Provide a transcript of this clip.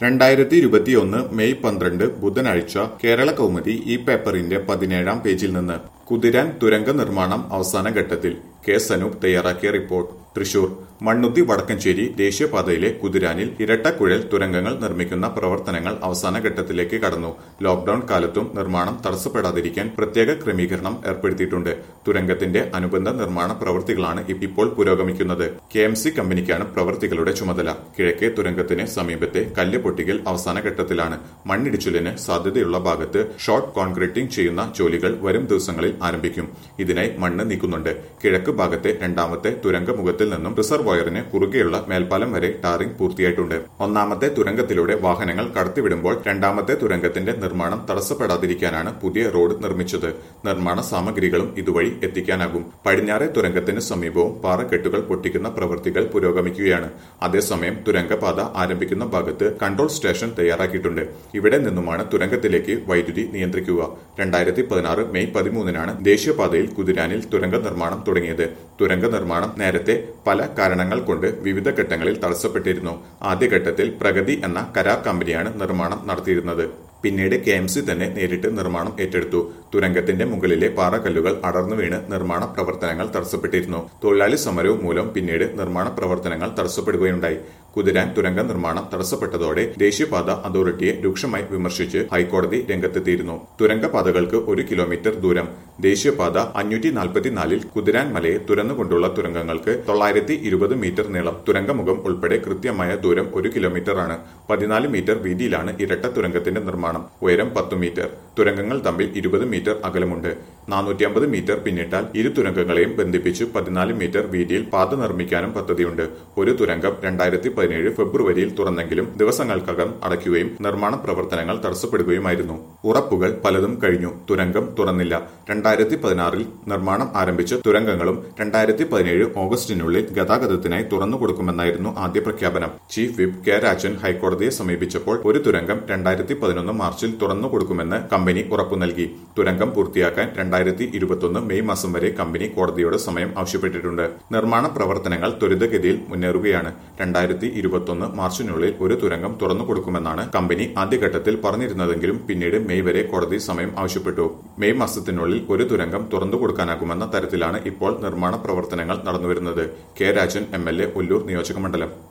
രണ്ടായിരത്തി ഇരുപത്തിയൊന്ന് മെയ് പന്ത്രണ്ട് ബുധനാഴ്ച കേരള കൗമുദി ഈ പേപ്പറിന്റെ പതിനേഴാം പേജിൽ നിന്ന് കുതിരാൻ തുരങ്ക നിർമ്മാണം അവസാന ഘട്ടത്തിൽ കെ സനൂപ് തയ്യാറാക്കിയ റിപ്പോർട്ട് തൃശൂർ മണ്ണുത്തി വടക്കഞ്ചേരി ദേശീയപാതയിലെ കുതിരാനിൽ ഇരട്ടക്കുഴൽ തുരങ്കങ്ങൾ നിർമ്മിക്കുന്ന പ്രവർത്തനങ്ങൾ അവസാന ഘട്ടത്തിലേക്ക് കടന്നു ലോക്ഡൌൺ കാലത്തും നിർമ്മാണം തടസ്സപ്പെടാതിരിക്കാൻ പ്രത്യേക ക്രമീകരണം ഏർപ്പെടുത്തിയിട്ടുണ്ട് തുരങ്കത്തിന്റെ അനുബന്ധ നിർമ്മാണ പ്രവൃത്തികളാണ് ഇപ്പോൾ പുരോഗമിക്കുന്നത് കെ എം സി കമ്പനിക്കാണ് പ്രവൃത്തികളുടെ ചുമതല കിഴക്കേ തുരങ്കത്തിന് സമീപത്തെ കല്ല് പൊട്ടിക്കൽ അവസാന ഘട്ടത്തിലാണ് മണ്ണിടിച്ചിലിന് സാധ്യതയുള്ള ഭാഗത്ത് ഷോർട്ട് കോൺക്രീറ്റിംഗ് ചെയ്യുന്ന ജോലികൾ വരും ദിവസങ്ങളിൽ ആരംഭിക്കും ഇതിനായി മണ്ണ് നീക്കുന്നുണ്ട് കിഴക്ക് ഭാഗത്തെ രണ്ടാമത്തെ തുരങ്ക മുഖത്തിൽ നിന്നും റിസർവോയറിന് കുറുകെയുള്ള മേൽപ്പാലം വരെ ടാറിംഗ് പൂർത്തിയായിട്ടുണ്ട് ഒന്നാമത്തെ തുരങ്കത്തിലൂടെ വാഹനങ്ങൾ കടത്തിവിടുമ്പോൾ രണ്ടാമത്തെ തുരങ്കത്തിന്റെ നിർമ്മാണം തടസ്സപ്പെടാതിരിക്കാനാണ് പുതിയ റോഡ് നിർമ്മിച്ചത് നിർമ്മാണ സാമഗ്രികളും ഇതുവഴി എത്തിക്കാനാകും പടിഞ്ഞാറെ തുരങ്കത്തിന് സമീപവും പാറക്കെട്ടുകൾ പൊട്ടിക്കുന്ന പ്രവൃത്തികൾ പുരോഗമിക്കുകയാണ് അതേസമയം തുരങ്കപാത ആരംഭിക്കുന്ന ഭാഗത്ത് കൺട്രോൾ സ്റ്റേഷൻ തയ്യാറാക്കിയിട്ടുണ്ട് ഇവിടെ നിന്നുമാണ് തുരങ്കത്തിലേക്ക് വൈദ്യുതി നിയന്ത്രിക്കുക രണ്ടായിരത്തി പതിനാറ് മെയ് പതിമൂന്നിനാണ് ദേശീയപാതയിൽ കുതിരാനിൽ തുരങ്ക നിർമ്മാണം തുടങ്ങിയത് തുരങ്ക നിർമ്മാണം നേരത്തെ പല കാരണങ്ങൾ കൊണ്ട് വിവിധ ഘട്ടങ്ങളിൽ തടസ്സപ്പെട്ടിരുന്നു ആദ്യഘട്ടത്തിൽ പ്രഗതി എന്ന കരാർ കമ്പനിയാണ് നിർമ്മാണം നടത്തിയിരുന്നത് പിന്നീട് കെ എം സി തന്നെ നേരിട്ട് നിർമ്മാണം ഏറ്റെടുത്തു തുരങ്കത്തിന്റെ മുകളിലെ പാറക്കല്ലുകൾ അടർന്നു വീണ് നിർമ്മാണ പ്രവർത്തനങ്ങൾ തടസ്സപ്പെട്ടിരുന്നു തൊഴിലാളി സമരവും മൂലം പിന്നീട് നിർമ്മാണ പ്രവർത്തനങ്ങൾ തടസ്സപ്പെടുകയുണ്ടായി കുതിരാൻ തുരങ്ക നിർമ്മാണം തടസ്സപ്പെട്ടതോടെ ദേശീയപാത അതോറിറ്റിയെ രൂക്ഷമായി വിമർശിച്ച് ഹൈക്കോടതി രംഗത്തെത്തിയിരുന്നു തുരങ്കപാതകൾക്ക് ഒരു കിലോമീറ്റർ ദൂരം ദേശീയപാത അഞ്ഞൂറ്റി നാൽപ്പത്തിനാലിൽ കുതിരാൻ മലയെ തുരന്നുകൊണ്ടുള്ള തുരങ്കങ്ങൾക്ക് തൊള്ളായിരത്തി ഇരുപത് മീറ്റർ നീളം തുരങ്കമുഖം ഉൾപ്പെടെ കൃത്യമായ ദൂരം ഒരു കിലോമീറ്ററാണ് പതിനാല് മീറ്റർ വീതിയിലാണ് ഇരട്ട തുരങ്കത്തിന്റെ നിർമ്മാണം ഉയരം പത്ത് മീറ്റർ തുരങ്കങ്ങൾ തമ്മിൽ ഇരുപത് മീറ്റർ അകലമുണ്ട് നാനൂറ്റി അമ്പത് മീറ്റർ പിന്നിട്ടാൽ ഇരു തുരങ്കങ്ങളെയും ബന്ധിപ്പിച്ച് പതിനാല് മീറ്റർ വീതിയിൽ പാത നിർമ്മിക്കാനും പദ്ധതിയുണ്ട് ഒരു തുരങ്കം രണ്ടായിരത്തി പതിനേഴ് ഫെബ്രുവരിയിൽ തുറന്നെങ്കിലും ദിവസങ്ങൾക്കകം അടയ്ക്കുകയും നിർമ്മാണ പ്രവർത്തനങ്ങൾ തടസ്സപ്പെടുകയുമായിരുന്നു ഉറപ്പുകൾ പലതും കഴിഞ്ഞു തുരങ്കം തുറന്നില്ല രണ്ടായിരത്തി പതിനാറിൽ നിർമ്മാണം ആരംഭിച്ച തുരങ്കങ്ങളും രണ്ടായിരത്തി പതിനേഴ് ഓഗസ്റ്റിനുള്ളിൽ ഗതാഗതത്തിനായി തുറന്നു കൊടുക്കുമെന്നായിരുന്നു ആദ്യ പ്രഖ്യാപനം ചീഫ് വിപ്പ് കെ രാജൻ ഹൈക്കോടതിയെ സമീപിച്ചപ്പോൾ ഒരു തുരങ്കം രണ്ടായിരത്തി പതിനൊന്ന് മാർച്ചിൽ തുറന്നു കൊടുക്കുമെന്ന് കമ്പനി ഉറപ്പു നൽകി തുരങ്കം പൂർത്തിയാക്കാൻ രണ്ടായിരത്തി ഇരുപത്തൊന്ന് മെയ് മാസം വരെ കമ്പനി കോടതിയോട് സമയം ആവശ്യപ്പെട്ടിട്ടുണ്ട് നിർമ്മാണ പ്രവർത്തനങ്ങൾ ത്വരിതഗതിയിൽ മുന്നേറുകയാണ് രണ്ടായിരത്തി ഇരുപത്തൊന്ന് മാർച്ചിനുള്ളിൽ ഒരു തുരങ്കം തുറന്നു കൊടുക്കുമെന്നാണ് കമ്പനി ആദ്യഘട്ടത്തിൽ പറഞ്ഞിരുന്നതെങ്കിലും പിന്നീട് മെയ് വരെ കോടതി സമയം ആവശ്യപ്പെട്ടു മെയ് മാസത്തിനുള്ളിൽ ഒരു തുരങ്കം തുറന്നു കൊടുക്കാനാകുമെന്ന തരത്തിലാണ് ഇപ്പോൾ നിർമ്മാണ പ്രവർത്തനങ്ങൾ നടന്നുവരുന്നത് K Rajan M L A Ollur നിയോജകമണ്ഡലം